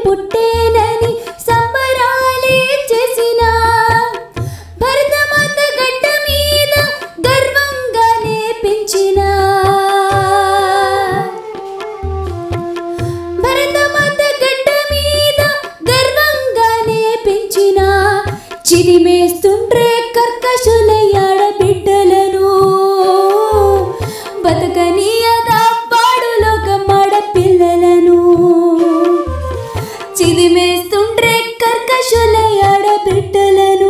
పుట్టేనని సంబరాలే చేసిన భరతమాత గడ్డ మీద గర్వంగానే పెంచిన భరతమాత గడ్డ మీద గర్వంగానే పెంచిన చిరిమేస్తుండ్రే కర్కశులయ్యాడ బిడ్డలను బతకనీయదా పాడులోకమ్మాడ పిల్లలను చిదిమేస్తుండ్రే కర్కశులయ్యాడ బిడ్డలను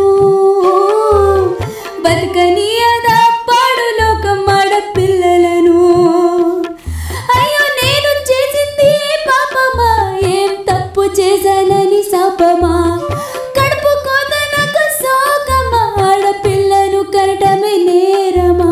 బతకనీయదా పాడులోకమ్మాడ పిల్లలను అయ్యో నేను చేసింది పాపమా ఏం తప్పు చేశానని శాపమా కడుపు కోత నాకు శోకమా ఆడపిల్లను కరటమే నేరమా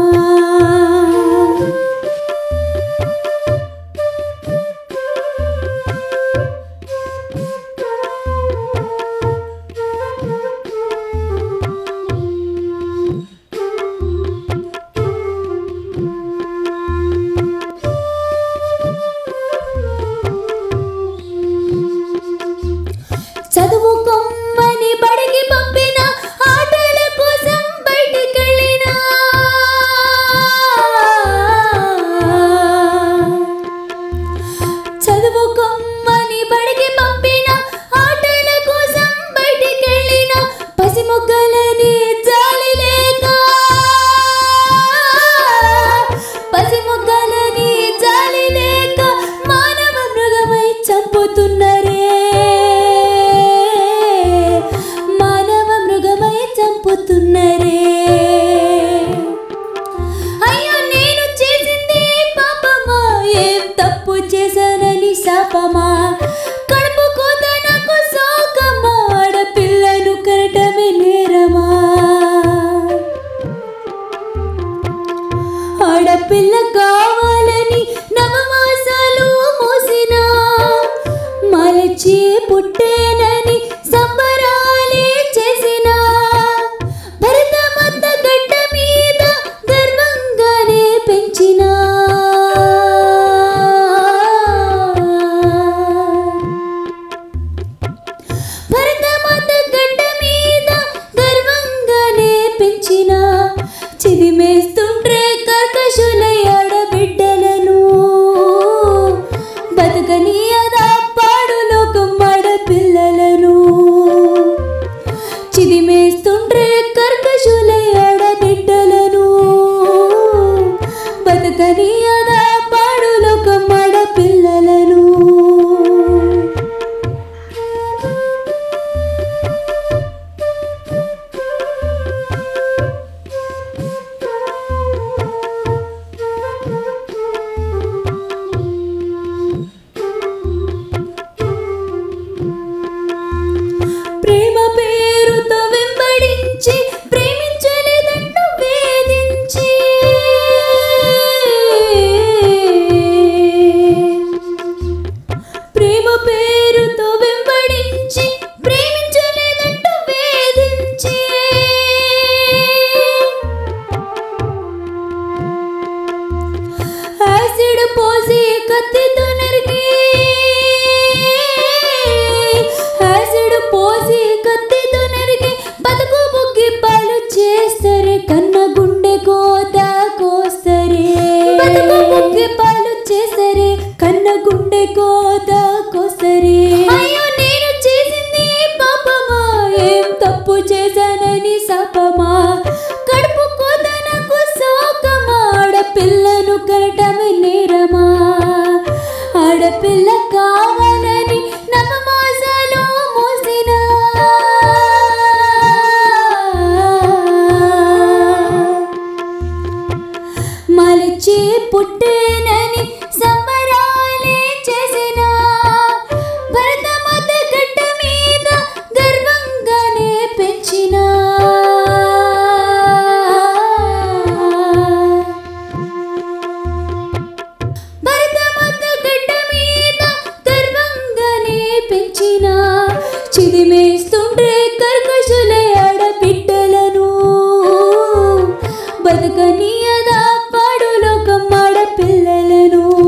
చదువుకొమ్మని బడికి పంపిన ఆటల కోసం బయటికెళ్ళినా చదువుకొమ్మని బడికి పంపిన ఆటల కోసం బయటికెళ్ళిన పసిమొగ్గలని జాలి లేక పసిమొగ్గలని జాలి లేక మానవ మృగమై చంపుతున్నరే మానవ మృగమై చంపుతున్నరే అయ్యో నేను చేసింది పాపమా ఏం తప్పు చేశానని శాపమా కడుపు కోత నాకు శోకమా ఆడపిల్లను కరటమే నేరమా ఆడపిల్ల కావాలని నవమాసాలు మోసిన మలచి పుట్టేనని సంబరాలే చేసిన భరతమాత గడ్డ మీద గర్వంగానే పెంచిన భరతమాత గడ్డ మీద గర్వంగానే పెంచిన చిదిమేస్తుండ్రే కర్కశులయ్యాడ బిడ్డలను బతకనీయదా పాడు లోకమ్మాడ పిల్లలను చిదిమేస్తుండ్రే కర్కశులయ్యాడ బిడ్డలను బతకనీయదా పాడు లోకమ్మాడ పిల్లలను ప్రేమ పేరుతో వెంబడించి ప్రేమించలేదంటూ వేధించి ప్రేమ పేరుతో వెంబడించి ప్రేమించలేదంటూ వేధించి యాసిడ్ పోసి కత్తితో నరికి యాసిడ్ పోసి కత్తితో నరికి బతుకు బుగ్గి పాలు చేస్తరే కన్న గుండె కోత కోస్తరే బతుకు బుగ్గి పాలు చేస్తరే కన్న గుండె కోత కోస్తరే అయ్యో నేను చేసింది పాపమా ఏం తప్పు చేశానని శాపమా కడుపు కోత నాకు శోకమా ఆడపిల్లను కరటమే నేరమా ఆడపిల్ల కావాలని నవమాసాలు మోసిన మలచి పుట్టేనని సంబరాలే చేసిన భరతమాత గడ్డ మీద గర్వంగానే పెంచిన భరతమాత గడ్డ మీద గర్వంగానే పెంచిన చిదిమేస్తుండ్రే కర్కశులే ఆడబిడ్డలను బతకనీయదా పాడులోకమ్మాడ పిల్లలను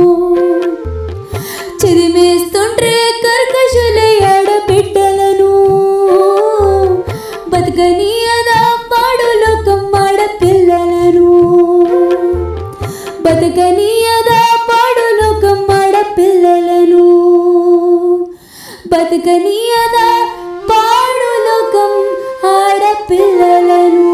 బతకనీయదా పాడులోకం ఆడపిల్లలను బతకనీయదా పాడులోకం ఆడపిల్లలను